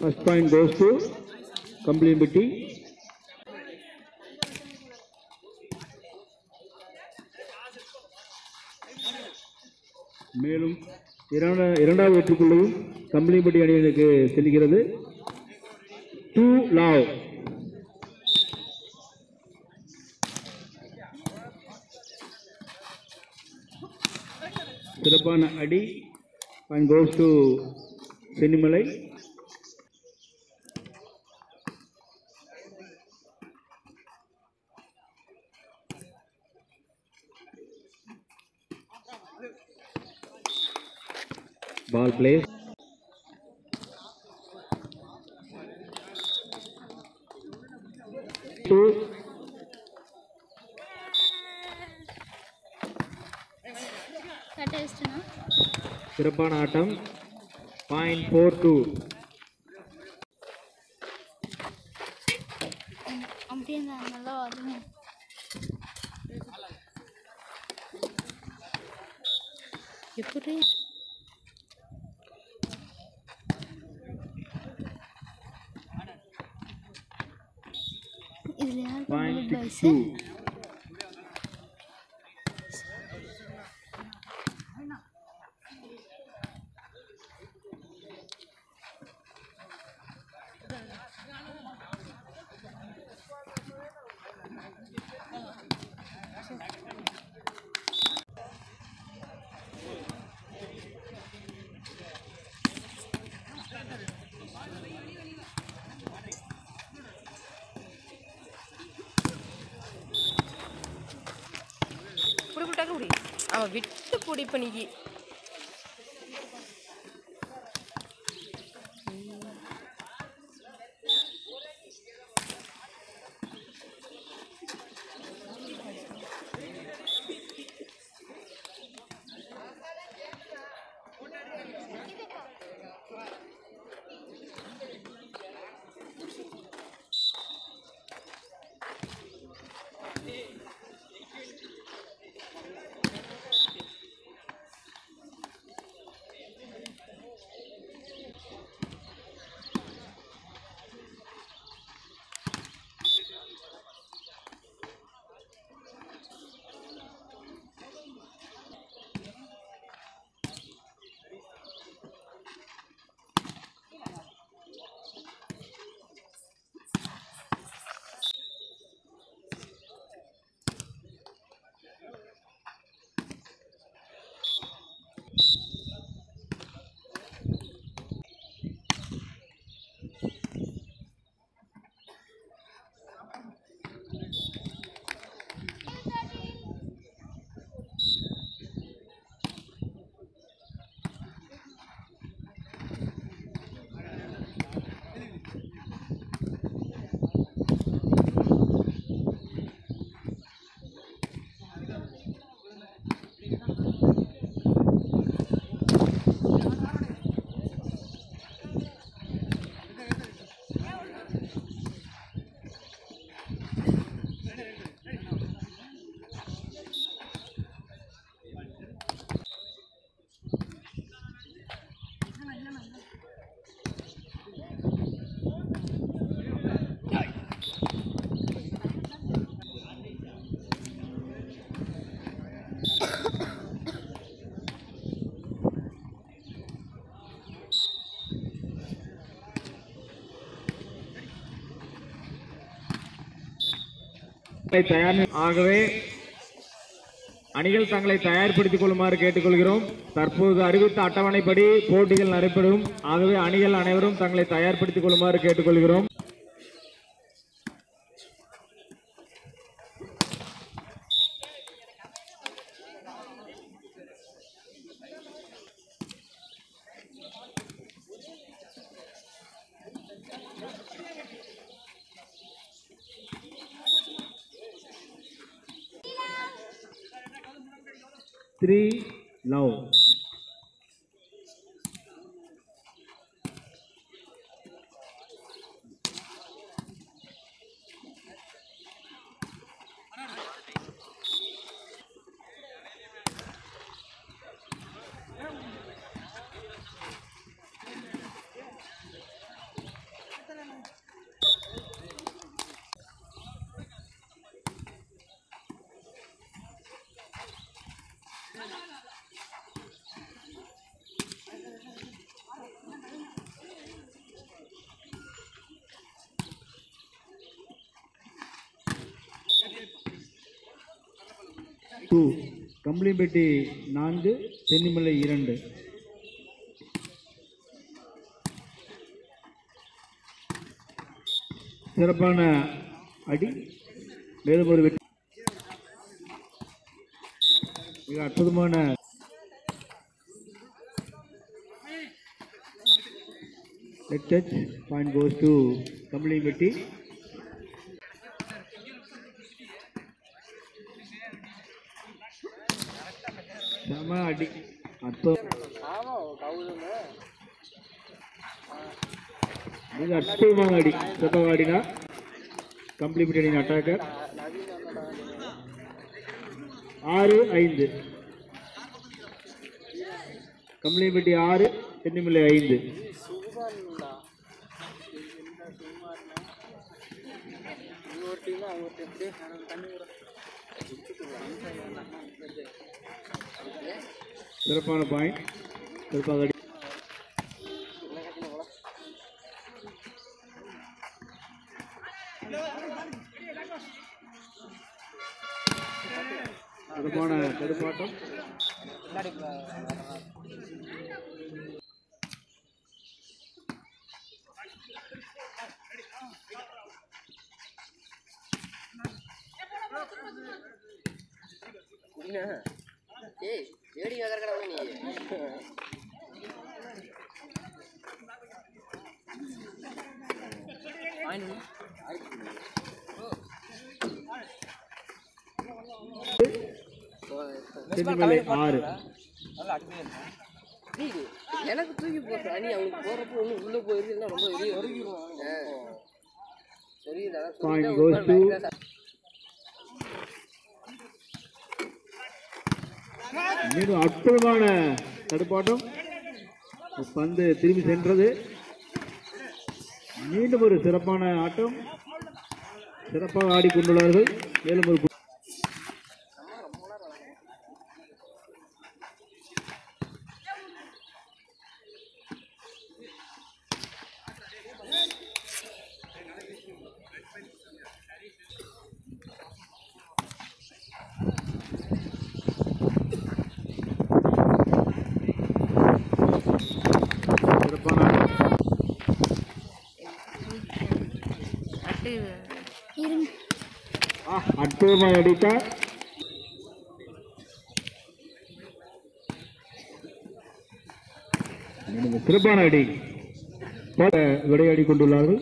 first point goes to Kambaliyampatti மேலும் இரண்டா இரண்டாவது வெற்றிக்குள்ளையும் கம்பளியம்பட்டி அணியினருக்கு செல்கிறது டூ லாவ் சிறப்பான அடி point goes to Chennimalai ball play டூ கட்ட வச்சிட்டனா சிறப்பான ஆட்டம் பாயிண்ட் ஃபோர் டூ அப்படியே நான் நல்லா அதுவும் எப்படி இதுல யார் பாயிண்ட் பாய்ஸ் சிக்ஸ் டூ புடி புட்டாக்க புடி அவன் விட்டு புடி பண்ணிக்கி தயார் ஆகவே அணிகள் தங்களை தயார்படுத்திக் கொள்ளுமாறு கேட்டுக்கொள்கிறோம் தற்போது அறிவித்த அட்டவணைப்படி போட்டிகள் நடைபெறும் ஆகவே அணிகள் அனைவரும் தங்களை தயார்படுத்திக் கொள்ளுமாறு கேட்டுக்கொள்கிறோம் த்ரீ லவ் டூ கம்பளிப்பட்டி நான்கு தென்னிமலை இரண்டு சிறப்பான அடி மேலும் ஒரு வெற்றி மிக அற்புதமான let touch point goes to Kambalipatti செம அடி அற்புதம் மிக அற்புதமான அடி சிறப்பாக ஆடினா கம்ப்ளீட் அடின அட்டாக்கர் ஆறு ஐந்து கம்ப்ளீட் ஆறு தென்னிமலை ஐந்து சிறப்பான பாயிண்ட் சிறப்பாக அடி சிறப்பான தடுப்பாட்டம் ஏய் வேடி கடை நீ தென்னிமலை ஆறு டேய், எனக்கு தூக்கி போட்டு அணி அவனுக்கு போறப்போ ஒண்ணு உள்ள போயிருந்தா ரொம்ப வெளியே வருகிறோம் தெரியுதா Point goes to- மீண்டும் அற்புதமான தடுப்பாட்டம் பந்து திரும்பி சென்றது மீண்டும் ஒரு சிறப்பான ஆட்டம் சிறப்பாக ஆடிக்கொண்டுள்ளார்கள் மேலும் ஒரு கு- சிறப்பான ஆட்டம் இருங்க ஆ, அற்புதமாக அடித்தார் மீண்டும் சிறப்பான அடி போல விளையாடி கொண்டுள்ளார்கள்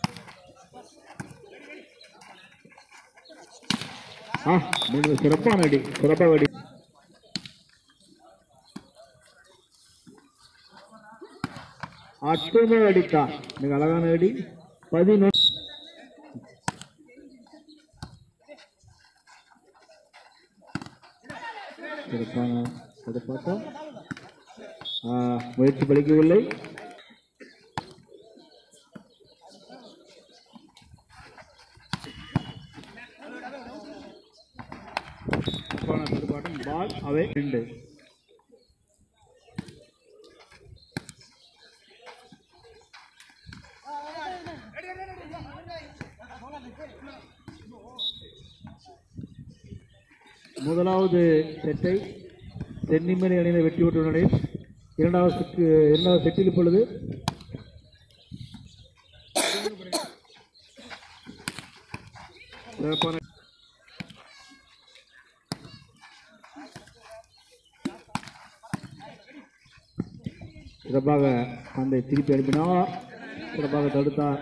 ஆ மீண்டும் சிறப்பான அடி சிறப்பாக அடி அற்புதமாக அடித்தார் மிக அழகான அடி பதினொன்று சிறப்பான சிறப்பாட்டம் ஆ, முயற்சி பலிக்கவில்லை சிறப்பான சிறப்பாட்டம் பால் அவை ரெண்டு முதலாவது செட்டை தென்னிமலை அணியினர் வெற்றி பெற்ற நிலையில் இரண்டாவது சுற்று இரண்டாவது செட்டில் இப்பொழுது சிறப்பான சிறப்பாக பந்தை திருப்பி அனுப்பினார் சிறப்பாக தடுத்தார்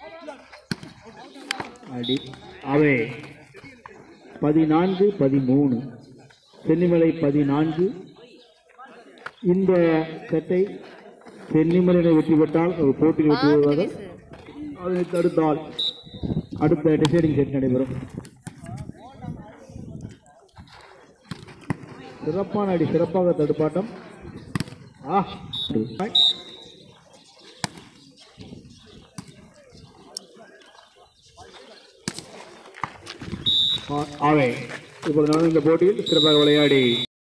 அடி அவை பதினான்கு பதிமூணு சென்னிமலை பதினான்கு இந்த செட்டை சென்னிமலையை வெற்றி பெற்றால் ஒரு போட்டியில் வெற்றி பெறுவார்கள் அதனை தடுத்தால் அடுத்த டிசைடிங் செட் நடைபெறும் சிறப்பான அடி சிறப்பாக தடுப்பாட்டம் ஆ ஆ, ஆவே இப்பொழுது நான் இந்த போட்டியில் சிறப்பாக விளையாடி